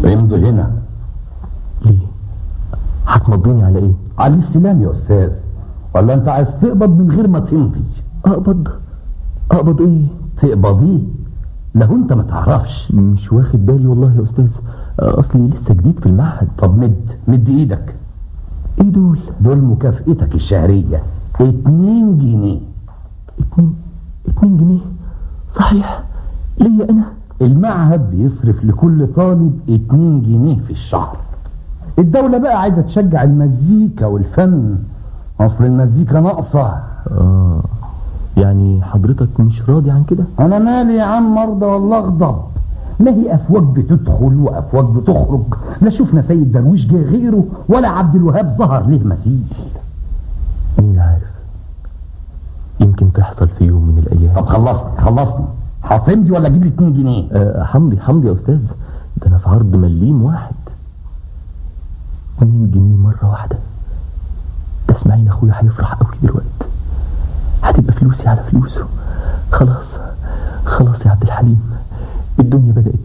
امضي هنا ليه هتمضيني على ايه على الاستلام يا استاذ ولا انت عايز تقبض من غير ما تمضي اقبض اقبض ايه تقبضيه لو انت ما تعرفش مش واخد بالي والله يا استاذ اصلي لسه جديد في المعهد طب مد مد ايدك ايه دول دول مكافئتك الشهرية اتنين جنيه اتنين اتنين جنيه صحيح ليا انا المعهد بيصرف لكل طالب اتنين جنيه في الشهر الدولة بقى عايزة تشجع المزيكا والفن اصل المزيكا ناقصة اه يعني حضرتك مش راضي عن كده انا مالي يا عم مرضى والله اغضب ما هي افواج بتدخل وافواج بتخرج لا شفنا سيد درويش جه غيره ولا عبد الوهاب ظهر ليه مثيل مين عارف يمكن تحصل في يوم من الايام طب خلصني خلصني هتمضي ولا اجيب لي 2 جنيه آه حمدي حمدي يا استاذ ده انا في عرض مليم واحد 2 جنيه مره واحده ده اسماعيل اخويا هيفرح قوي دلوقتي هتبقى فلوسي على فلوسه خلاص خلاص يا عبد الحليم الدنيا بدأت